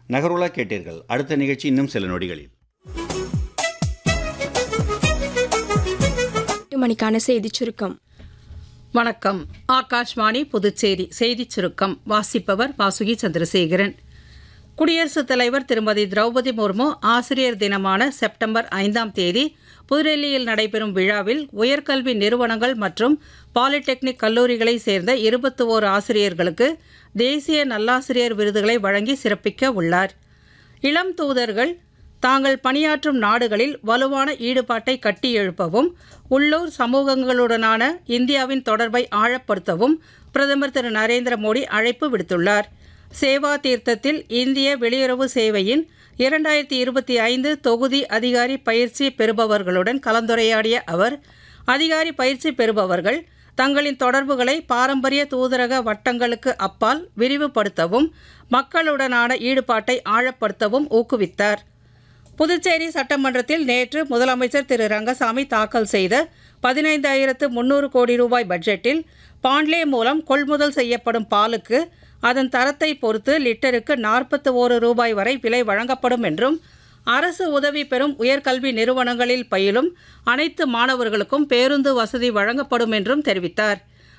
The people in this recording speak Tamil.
நகருலா கேட்டீர்கள் அடுத்த நிகழ்ச்சி இன்னும் சில நொடிகளில் எட்டு மணிக்கான செய்திச் சுருக்கம் வணக்கம் ஆகாஷ்வாணி புதுச்சேரி செய்திச் சுருக்கம் வாசிப்பவர் வாசுகி சந்திரசேகரன் குடியரசுத் தலைவர் திருமதி திரௌபதி முர்மு ஆசிரியர் தினமான செப்டம்பர் ஐந்தாம் தேதி புதுடெல்லியில் நடைபெறும் விழாவில் உயர்கல்வி நிறுவனங்கள் மற்றும் பாலிடெக்னிக் கல்லூரிகளைச் சேர்ந்த இருபத்தி ஓரு ஆசிரியர்களுக்கு தேசிய நல்லாசிரியர் விருதுகளை வழங்கி சிறப்பிக்க உள்ளார் இளம் தூதர்கள் தாங்கள் பணியாற்றும் நாடுகளில் வலுவான ஈடுபாட்டை கட்டி எழுப்பவும் உள்ளூர் சமூகங்களுடனான இந்தியாவின் தொடர்பை ஆழப்படுத்தவும் பிரதமர் திரு நரேந்திர மோடி அழைப்பு விடுத்துள்ளார் சேவா தீர்த்தத்தில் இந்திய வெளியுறவு சேவையின் இரண்டாயிரத்தி இருபத்தி ஐந்து தொகுதி அதிகாரி பயிற்சி பெறுபவர்களுடன் கலந்துரையாடிய அவர் அதிகாரி பயிற்சி பெறுபவர்கள் தங்களின் தொடர்புகளை பாரம்பரிய தூதரக வட்டங்களுக்கு அப்பால் விரிவுபடுத்தவும் மக்களுடனான ஈடுபாட்டை ஆழப்படுத்தவும் ஊக்குவித்தார் புதுச்சேரி சட்டமன்றத்தில் நேற்று முதலமைச்சர் திரு ரங்கசாமி தாக்கல் செய்த பதினைந்தாயிரத்து முன்னூறு கோடி ரூபாய் பட்ஜெட்டில் பாண்லே மூலம் கொள்முதல் செய்யப்படும் பாலுக்கு அதன் தரத்தை பொறுத்து லிட்டருக்கு நாற்பத்தி ஓரு ரூபாய் வரை விலை வழங்கப்படும் என்றும் அரசு உதவி பெறும் உயர்கல்வி நிறுவனங்களில் பயிலும் அனைத்து மாணவர்களுக்கும் பேருந்து வசதி வழங்கப்படும் என்றும் தெரிவித்தார்